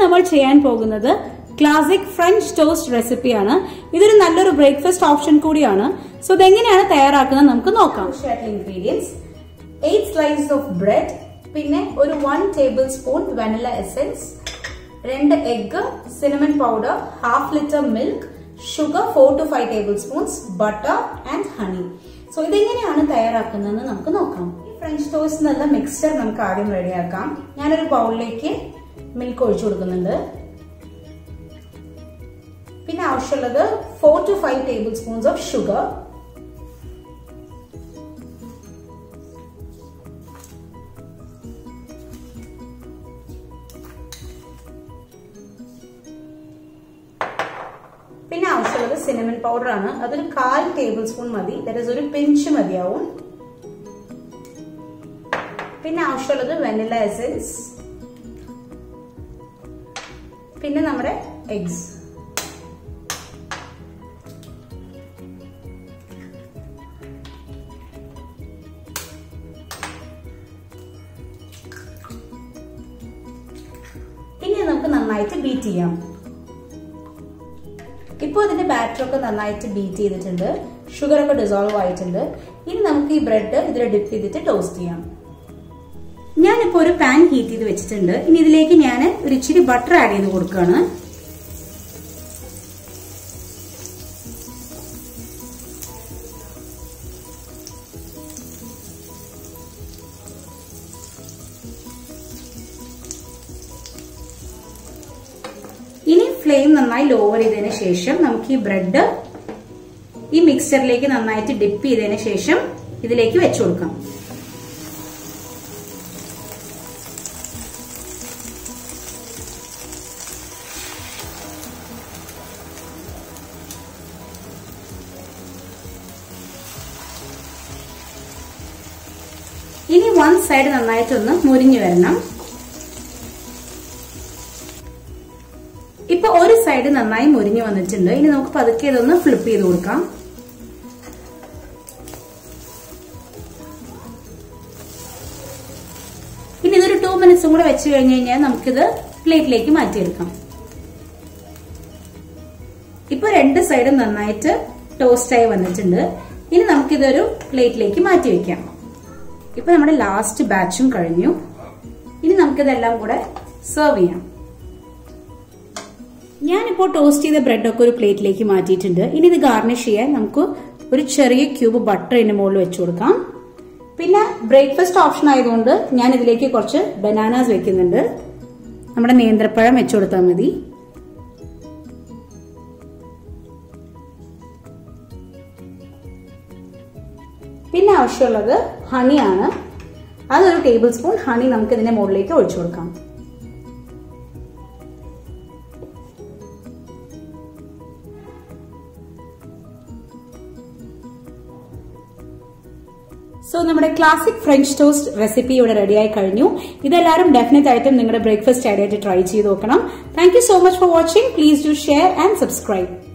നമ്മൾ ചെയ്യാൻ പോകുന്നത് ക്ലാസിക് ഫ്രഞ്ച് ടോസ്റ്റ് റെസിപ്പിയാണ് ഇതൊരു നല്ലൊരു ബ്രേക്ക്ഫാസ്റ്റ് ഓപ്ഷൻ കൂടിയാണ് സോ ഇതെങ്ങനെയാണ് തയ്യാറാക്കുന്നത് നമുക്ക് നോക്കാം ingredients eight slice of bread പിന്നെ ഒരു one tablespoon vanilla essence രണ്ട് egg cinnamon powder half litre milk sugar four to five tablespoons butter and honey so ഇതെങ്ങനെയാണ് തയ്യാറാക്കുന്നതെന്ന് നമുക്ക് നോക്കാം ഈ ഫ്രഞ്ച് ടോസ്റ്റ് എന്നുള്ള മിക്സ്ചർ നമുക്ക് ആദ്യം റെഡിയാക്കാം ഞാനൊരു ബൗളിലേക്ക് മിൽക്ക് ഒഴിച്ചു കൊടുക്കുന്നുണ്ട് പിന്നെ ആവശ്യമുള്ളത് four to five tablespoons of sugar പിന്നെ ആവശ്യമുള്ളത് സിനമൺ പൗഡർ ആണ് അതൊരു കാൽ ടേബിൾ സ്പൂൺ മതി ദാറ്റ് ഇസ് ഒരു പിഞ്ച് മതിയാവും പിന്നെ ആവശ്യമുള്ളത് വെനില എസൻസ് പിന്നെ നമ്മുടെ എഗ്സ് ഇനി നമുക്ക് നന്നായിട്ട് ബീറ്റ് ചെയ്യാം ഇപ്പോൾ ഇതിന്റെ ബാറ്റർ ഒക്കെ നന്നായിട്ട് ബീറ്റ് ചെയ്തിട്ടുണ്ട് ഷുഗർ ഒക്കെ ഡിസോൾവ് ആയിട്ടുണ്ട് ഇനി നമുക്ക് ഈ ബ്രെഡ് ഇതിൽ ഡിപ്പ് ചെയ്തിട്ട് ടോസ്റ്റ് ചെയ്യാം ഞാനിപ്പോൾ ഒരു പാൻ ഹീറ്റ് ചെയ്ത് വെച്ചിട്ടുണ്ട് ഇനി ഇതിലേക്ക് ഞാൻ ഒരു ഇച്ചിരി ബട്ടർ ആഡ് ചെയ്ത് കൊടുക്കുകയാണ് ഇനി ഫ്ലെയിം നന്നായി ലോവർ ചെയ്തതിന് ശേഷം നമുക്ക് ഈ ബ്രെഡ് ഈ മിക്സറിലേക്ക് നന്നായിട്ട് ഡിപ്പ് ചെയ്തതിന് ശേഷം ഇതിലേക്ക് വെച്ചു കൊടുക്കാം ഇനി വൺ സൈഡ് നന്നായിട്ടൊന്ന് മുരിഞ്ഞു വരണം ഇപ്പൊ ഒരു സൈഡ് നന്നായി മുരിഞ്ഞു വന്നിട്ടുണ്ട് ഇനി നമുക്ക് പതുക്കെ ഇതൊന്ന് ഫ്ലിപ്പ് ചെയ്ത് കൊടുക്കാം ഇനി ഇതൊരു ടു മിനിറ്റ്സും കൂടെ വെച്ച് കഴിഞ്ഞ് കഴിഞ്ഞാൽ നമുക്കിത് പ്ലേറ്റിലേക്ക് മാറ്റിയെടുക്കാം ഇപ്പൊ രണ്ട് സൈഡും നന്നായിട്ട് ടോസ്റ്റ് ആയി വന്നിട്ടുണ്ട് ഇനി നമുക്കിതൊരു പ്ലേറ്റിലേക്ക് മാറ്റി വെക്കാം ഇപ്പൊ നമ്മുടെ ലാസ്റ്റ് ബാച്ചും കഴിഞ്ഞു ഇനി നമുക്കിതെല്ലാം കൂടെ സെർവ് ചെയ്യാം ഞാനിപ്പോൾ ടോസ്റ്റ് ചെയ്ത ബ്രെഡൊക്കെ ഒരു പ്ലേറ്റിലേക്ക് മാറ്റിയിട്ടുണ്ട് ഇനി ഇത് ഗാർണിഷ് ചെയ്യാൻ നമുക്ക് ഒരു ചെറിയ ക്യൂബ് ബട്ടർ ഇതിന്റെ മുകളിൽ വെച്ചു കൊടുക്കാം പിന്നെ ബ്രേക്ക്ഫാസ്റ്റ് ഓപ്ഷൻ ആയതുകൊണ്ട് ഞാൻ ഇതിലേക്ക് കുറച്ച് ബനാനാസ് വെക്കുന്നുണ്ട് നമ്മുടെ നേന്ത്രപ്പഴം വെച്ചു കൊടുത്താൽ മതി പിന്നെ ആവശ്യമുള്ളത് ഹണിയാണ് അതൊരു ടേബിൾ സ്പൂൺ ഹണി നമുക്ക് ഇതിന്റെ മുകളിലേക്ക് ഒഴിച്ചു കൊടുക്കാം സോ നമ്മുടെ ക്ലാസിക് ഫ്രഞ്ച് ടോസ്റ്റ് റെസിപ്പി ഇവിടെ റെഡിയായി കഴിഞ്ഞു ഇതെല്ലാവരും ഡെഫിനറ്റ് ആയിട്ടും നിങ്ങളുടെ ബ്രേക്ക്ഫാസ്റ്റ് ആയിട്ട് ട്രൈ ചെയ്ത് നോക്കണം thank you so much for watching please do share and subscribe